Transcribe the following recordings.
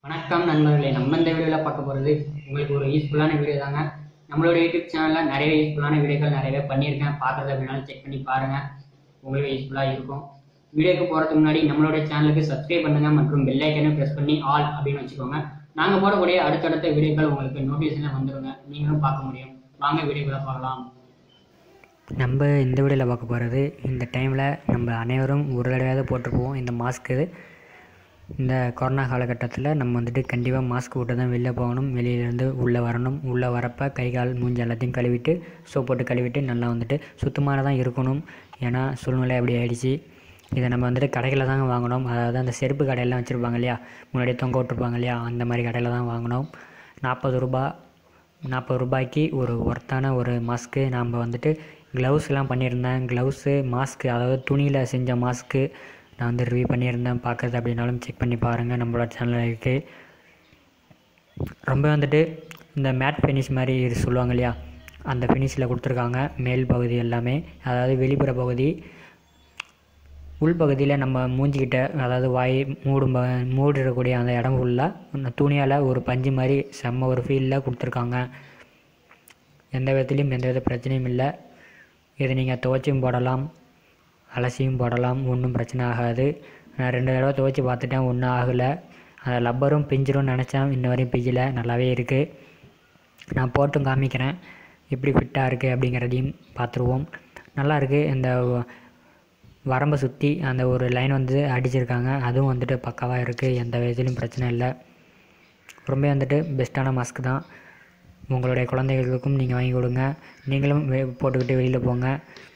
வணக்கம் நண்பர்களே நம்ம இந்த வீடியோவில் பார்க்க போகிறது உங்களுக்கு ஒரு யூஸ்ஃபுல்லான வீடியோ தாங்க நம்மளோட யூடியூப் சேனலில் நிறைய யூஸ்ஃபுல்லான வீடியோக்கள் நிறையவே பண்ணியிருக்கேன் பார்க்குறது அப்படின்னாலும் செக் பண்ணி பாருங்கள் உங்களுக்கு யூஸ்ஃபுல்லாக இருக்கும் வீடியோக்கு போகிறதுக்கு முன்னாடி நம்மளோட சேனலுக்கு சப்ஸ்கிரைப் பண்ணுங்கள் மற்றும் பெல் ஐக்கனையும் ப்ரெஸ் பண்ணி ஆல் அப்படின்னு வச்சுக்கோங்க நாங்கள் போடக்கூடிய அடுத்தடுத்த வீடியோக்கள் உங்களுக்கு நோட்டிஃபிகேஷனில் வந்துருங்க நீங்களும் பார்க்க முடியும் வாங்க வீடியோக்குள்ள பார்க்கலாம் நம்ம இந்த வீடியோவில் பார்க்க போகிறது இந்த டைமில் நம்ம அனைவரும் ஒரு தடவையாவது போட்டிருப்போம் இந்த மாஸ்க்கு இந்த கொரோனா காலகட்டத்தில் நம்ம வந்துட்டு கண்டிப்பாக மாஸ்க் போட்டு தான் வெளில போகணும் வெளியிலேருந்து உள்ளே வரணும் உள்ளே வரப்போ கை கால் மூஞ்சி எல்லாத்தையும் கழுவிட்டு சோப் போட்டு கழுவிட்டு நல்லா வந்துட்டு சுத்தமாக தான் இருக்கணும் ஏன்னா சூழ்நிலை அப்படி ஆயிடுச்சு இதை நம்ம வந்துட்டு கடைகளில் தாங்க வாங்கினோம் அதாவது அந்த செருப்பு கடையெல்லாம் வச்சுருப்பாங்க இல்லையா முன்னாடியே தொங்க விட்டுருப்பாங்க இல்லையா அந்த மாதிரி கடையில் தான் வாங்கினோம் நாற்பது ரூபா நாற்பது ரூபாய்க்கு ஒரு ஒர்த்தான ஒரு மாஸ்க்கு நாம் வந்துட்டு க்ளவுஸ்லாம் பண்ணியிருந்தேன் க்ளவுஸு மாஸ்க்கு அதாவது துணியில் செஞ்ச மாஸ்க்கு நான் வந்து ரிவ்யூ பண்ணியிருந்தேன் பார்க்குறது அப்படின்னாலும் செக் பண்ணி பாருங்கள் நம்மளோட சேனலில் இருக்குது ரொம்ப வந்துட்டு இந்த மேட் ஃபினிஷ் மாதிரி இது சொல்லுவாங்க இல்லையா அந்த ஃபினிஷில் கொடுத்துருக்காங்க மேல் பகுதி எல்லாமே அதாவது வெளிப்புற பகுதி உள்பகுதியில் நம்ம மூஞ்சிக்கிட்ட அதாவது வாய் மூடும் ப மூடிடக்கூடிய அந்த இடம் ஃபுல்லாக துணியால் ஒரு பஞ்சு மாதிரி செம்ம ஒரு ஃபீலில் கொடுத்துருக்காங்க எந்த விதத்துலையும் எந்த வித பிரச்சனையும் இல்லை இதை நீங்கள் துவைச்சும் போடலாம் அலசியும் போடலாம் ஒன்றும் பிரச்சனை ஆகாது நான் ரெண்டு தடவை துவைச்சி பார்த்துட்டேன் ஒன்றும் ஆகலை அந்த லப்பரும் பிஞ்சிரும்னு நினச்சேன் இன்ன வரையும் பிஞ்சல நல்லாவே இருக்குது நான் போட்டும் காமிக்கிறேன் எப்படி ஃபிட்டாக இருக்குது அப்படிங்கிறதையும் பார்த்துருவோம் நல்லா இருக்குது இந்த வரம்பை சுற்றி அந்த ஒரு லைன் வந்து அடிச்சிருக்காங்க அதுவும் வந்துட்டு பக்காவாக இருக்குது எந்த விதத்துலையும் பிரச்சனை இல்லை ரொம்ப வந்துட்டு பெஸ்ட்டான மாஸ்க் தான் உங்களுடைய குழந்தைகளுக்கும் நீங்கள் வாங்கி கொடுங்க நீங்களும் வெ- போட்டுக்கிட்டு வெளியில் போங்க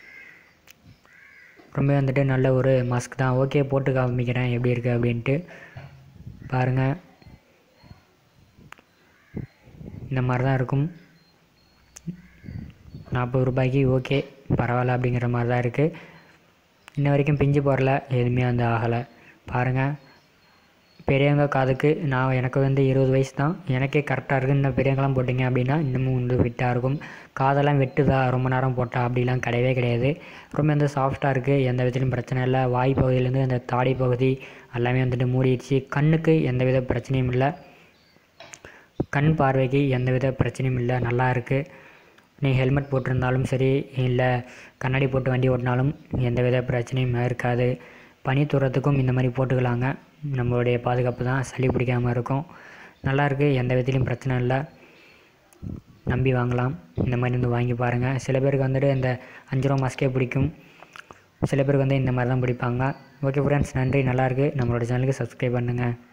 ரொம்ப வந்துட்டு நல்ல ஒரு மாஸ்க் தான் ஓகே போட்டு காமிக்கிறேன் எப்படி இருக்குது அப்படின்ட்டு பாருங்கள் இந்த மாதிரி தான் இருக்கும் நாற்பது ரூபாய்க்கு ஓகே பரவாயில்ல அப்படிங்கிற மாதிரி தான் இருக்குது இன்ன வரைக்கும் பிஞ்சு போடல எதுவுமே வந்து ஆகலை பாருங்கள் பெரியவங்க காதுக்கு நான் எனக்கு வந்து இருபது வயசு தான் எனக்கே கரெக்டாக இருக்குது இன்னும் பெரியவங்களாம் போட்டிங்க அப்படின்னா இன்னமும் வந்து ஃபிட்டாக இருக்கும் காதெல்லாம் வெட்டுதா ரொம்ப நேரம் போட்டால் அப்படிலாம் கிடையவே கிடையாது ரொம்ப வந்து சாஃப்டாக இருக்குது எந்த விதத்துலையும் பிரச்சனை இல்லை வாய் பகுதியிலேருந்து அந்த தாடி பகுதி எல்லாமே வந்துட்டு மூடிடுச்சு கண்ணுக்கு எந்த வித பிரச்சனையும் இல்லை கண் பார்வைக்கு எந்தவித பிரச்சனையும் இல்லை நல்லா இருக்குது நீ ஹெல்மெட் போட்டிருந்தாலும் சரி இல்லை கண்ணாடி போட்டு வண்டி ஓட்டினாலும் எந்தவித பிரச்சனையும் இருக்காது பனி தூரத்துக்கும் இந்த மாதிரி போட்டுக்கலாங்க நம்மளுடைய பாதுகாப்பு தான் சளி பிடிக்காமல் இருக்கும் நல்லா இருக்குது எந்த விதத்துலையும் பிரச்சனை இல்லை நம்பி வாங்கலாம் இந்த மாதிரி வந்து வாங்கி பாருங்கள் சில பேருக்கு வந்துட்டு இந்த அஞ்சு ரூபா மாஸ்கே பிடிக்கும் சில பேருக்கு வந்து இந்த மாதிரி தான் பிடிப்பாங்க ஓகே ஃப்ரெண்ட்ஸ் நன்றி நல்லாயிருக்கு நம்மளோட சேனலுக்கு சப்ஸ்கிரைப் பண்ணுங்கள்